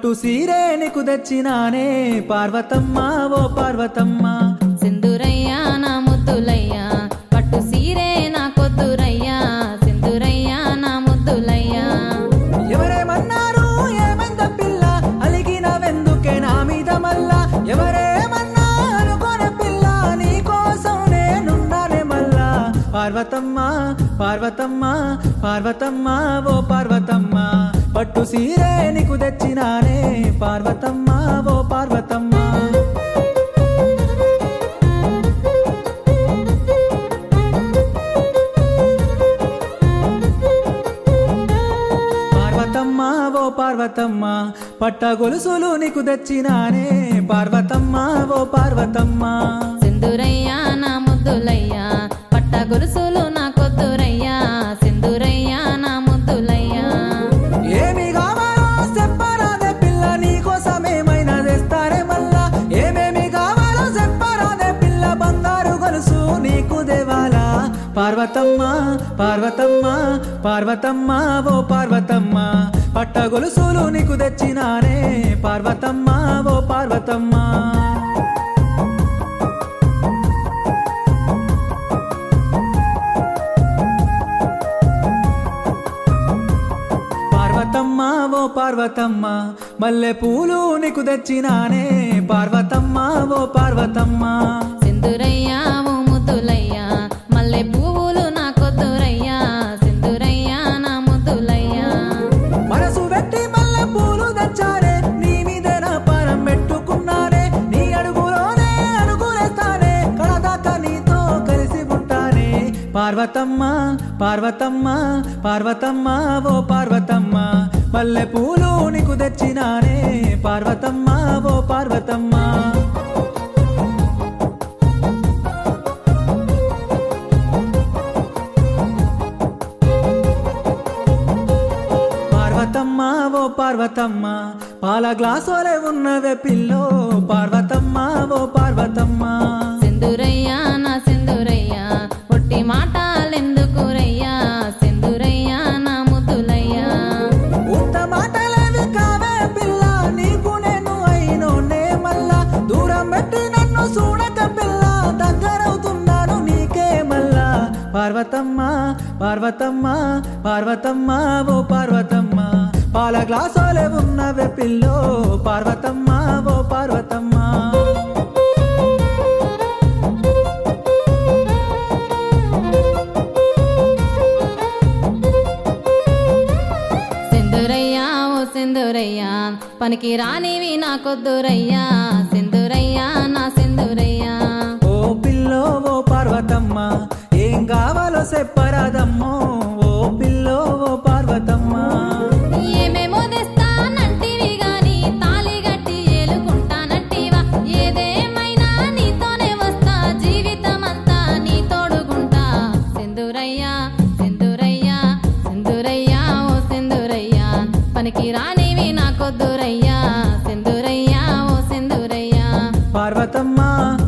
పట్టు సీరే నీకు తెచ్చినానే పార్వతమ్మ ఓ పార్వతమ్మ సింధురయ్యా నా ముద్దులయ్యా పట్టు సీరే నా కొద్దురయ్యా సింధురయ్యా నా ముద్దులయ్యా ఎవరేమన్నారు ఏమంద పిల్ల అలిగిన వెందుకే నా మీద మల్లా ఎవరేమన్నా అనుకోని పిల్ల నీ కోసం నేనున్నానే మల్లా పార్వతమ్మ పార్వతమ్మ పార్వతమ్మ ఓ పార్వతమ్మ పట్టు సీరే నీకు తెచ్చినానే పార్వతమ్మ ఓ పార్వతమ్మ పార్వతమ్మ ఓ పార్వతమ్మ పట్ట గొలుసులు నీకు తెచ్చినానే పార్వతమ్మ ఓ పార్వతమ్మ సింధురయ్యా నా ముద్దులయ్యా పట్ట గొలుసులు నా కొద్దురయ్యా సింధురయ్యా నా ముద్దులయ్యా ఏమి కావాలో చెప్పరాదే పిల్ల నీకోసమేమైనా తెస్తారే మళ్ళా ఏమేమి కావాలో చెప్పరాదే పిల్ల బంగారు గొలుసు నీకు దేవాలా పార్వతమ్మ పార్వతమ్మ పార్వతమ్మ ఓ పార్వతమ్మ పట్ట గొలుసులు నీకు తెచ్చినానే పార్వతమ్మ ఓ పార్వతమ్మ పార్వతమ్మ ఓ పార్వతమ్మ మల్లె పూలు నీకు తెచ్చినానే పార్వతమ్మ ఓ పార్వతమ్మ సింధురయ్యా ఓ ముద్దులయ్యా మల్లె పువ్వులు నా కొద్దురయ్యా సింధురయ్యా నా ముద్దులయ్యా మనసు పెట్టి మల్లె పూలు తెచ్చారే నీ మీద నా పారం పెట్టుకున్నానే నీ అడుగులోనే అడుగులేస్తానే కడదాకా నీతో కలిసి ఉంటానే పార్వతమ్మ పార్వతమ్మ పార్వతమ్మ ఓ పార్వతమ్మ మల్లె పూలు నీకు తెచ్చినానే పార్వతమ్మ ఓ పార్వతమ్మ పార్వతమ్మ ఓ పార్వతమ్మ పాల గ్లాసులే ఉన్నవే పిల్లో పార్వతమ్మ ఓ పార్వతమ్మ సింధురయ్యా నా సింధురయ్యా పొట్టి మాటలెందుకురయ్యా సింధురయ్యా నా ముద్దులయ్యా ఉత్త మాటలేవి కావే పిల్ల నీకు నేను అయినోనే మళ్ళా దూరం పెట్టి నన్ను చూడక పిల్ల దగ్గరవుతున్నాను నీకే మళ్ళా పార్వతమ్మ పార్వతమ్మ పార్వతమ్మ ఓ పార్వతమ్మ పాల గ్లాసులే ఉన్నవే పిల్లో పార్వతమ్మ ఓ పార్వతమ్మ సింధురయ్యా ఓ సింధురయ్యా పనికి రానివి నా కొద్దురయ్యా సింధురయ్యా నా సింధురయ్యా ఓ పిల్లో ఓ పార్వతమ్మ ఏం కావాలో చెప్పరాదమ్మో ఓ పిల్లో ఓ పార్వతమ్మ ఏమేమో తెస్తానంటివి గాని తాళి గట్టి ఏలుకుంటానంటివా ఏదేమైనా నీతోనే వస్తా జీవితమంతా నీ తోడుకుంటా సింధురయ్యా సింధురయ్యా సింధురయ్యా ఓ సింధురయ్యా పనికి రానివి నా కొద్దురయ్యా సింధురయ్యా ఓ సింధురయ్యా పార్వతమ్మ